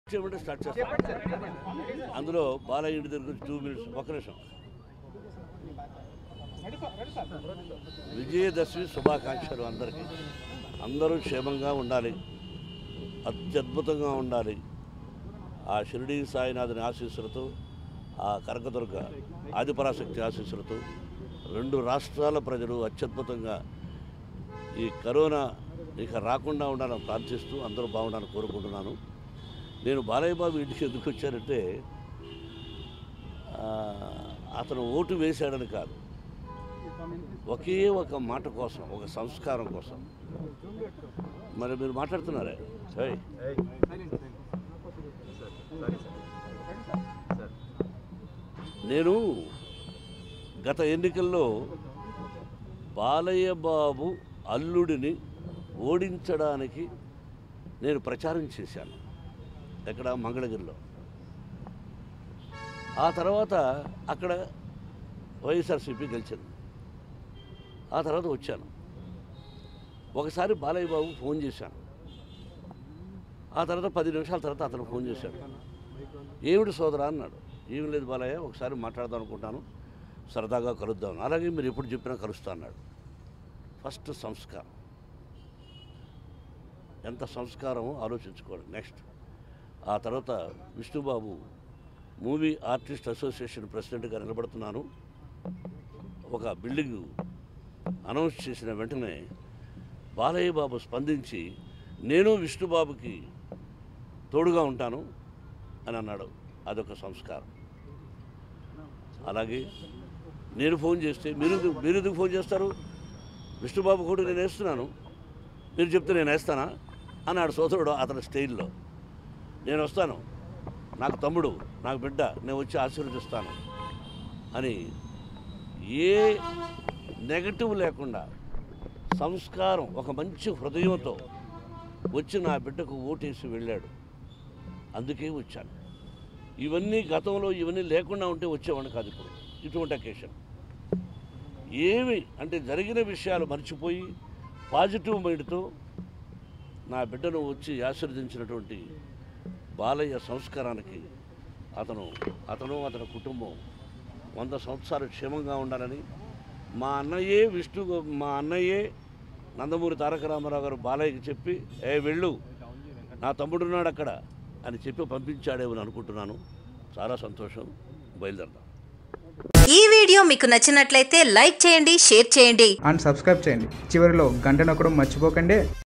చేయమంటే స్టార్ట్ చేస్తాను అందులో బాలయ్య ఇంటి దగ్గర టూ మినిట్స్ ఒక నిమిషం విజయదశమి శుభాకాంక్షలు అందరికీ అందరూ క్షేమంగా ఉండాలి అత్యద్భుతంగా ఉండాలి ఆ షిరిడి సాయినాథుని ఆశీస్సులతో ఆ కనకదుర్గ ఆదిపరాశక్తి ఆశీస్సులతో రెండు రాష్ట్రాల ప్రజలు అత్యద్భుతంగా ఈ కరోనా ఇక రాకుండా ఉండాలని ప్రార్థిస్తూ అందరూ బాగుండాలని కోరుకుంటున్నాను నేను బాలయ్య బాబు ఇంటికి ఎందుకు వచ్చానంటే ఆ, అతను ఓటు వేశాడని కాదు ఒకే ఒక మాట కోసం ఒక సంస్కారం కోసం మరి మీరు మాట్లాడుతున్నారే ఏయ్, నేను గత ఎన్నికల్లో బాలయ్య బాబు అల్లుడిని ఓడించడానికి నేను ప్రచారం చేశాను ఎక్కడ మంగళగిరిలో ఆ తర్వాత అక్కడ వైఎస్ఆర్సీపీ గెలిచింది ఆ తర్వాత వచ్చాను ఒకసారి బాలయ్య బాబు ఫోన్ చేశాను ఆ తర్వాత పది నిమిషాల తర్వాత అతను ఫోన్ చేశాడు ఏమిటి సోదరా అన్నాడు ఏం లేదు బాలయ్య ఒకసారి మాట్లాడదాం అనుకుంటాను సరదాగా కలుద్దాం అలాగే మీరు ఎప్పుడు చెప్పినా కలుస్తా అన్నాడు ఫస్ట్ సంస్కారం ఎంత సంస్కారమో ఆలోచించుకోండి నెక్స్ట్ ఆ తర్వాత విష్ణుబాబు మూవీ ఆర్టిస్ట్ అసోసియేషన్ ప్రెసిడెంట్గా నిలబడుతున్నాను ఒక బిల్డింగ్ అనౌన్స్ చేసిన వెంటనే బాలయ్య బాబు స్పందించి నేను విష్ణుబాబుకి తోడుగా ఉంటాను అని అన్నాడు అదొక సంస్కారం అలాగే నేను ఫోన్ చేస్తే మీరు ఎందుకు- మీరు ఎందుకు ఫోన్ చేస్తారు విష్ణుబాబు కూడా నేను వేస్తున్నాను మీరు చెప్తే నేను వేస్తానా అన్నాడు సోదరుడు అతని స్టైల్లో నేను వస్తాను నాకు తమ్ముడు నాకు బిడ్డ నేను వచ్చి ఆశీర్వదిస్తాను అని ఏ నెగటివ్ లేకుండా సంస్కారం ఒక మంచి హృదయంతో వచ్చి నా బిడ్డకు ఓటేసి వెళ్ళాడు అందుకే వచ్చాను ఇవన్నీ గతంలో ఇవన్నీ లేకుండా ఉంటే వచ్చేవాడిని కాదు ఇప్పుడు ఇటువంటి అకేషన్ ఏమి అంటే జరిగిన విషయాలు మర్చిపోయి పాజిటివ్ మైండ్తో నా బిడ్డను వచ్చి ఆశీర్వదించినటువంటి బాలయ్య సంస్కారానికి అతను అతను అతని కుటుంబం వంద సంవత్సరాలు క్షేమంగా ఉండాలని మా అన్నయ్యే విష్ణు మా అన్నయ్యే నందమూరి తారక రామారావు గారు బాలయ్యకి చెప్పి ఏ వెళ్ళు నా తమ్ముడున్నాడు అక్కడ అని చెప్పి పంపించాడేమని అనుకుంటున్నాను చాలా సంతోషం బయలుదేరదాం ఈ వీడియో మీకు నచ్చినట్లయితే లైక్ చేయండి షేర్ చేయండి అండ్ సబ్స్క్రైబ్ చేయండి చివరిలో గంట నొక్కడం మర్చిపోకండి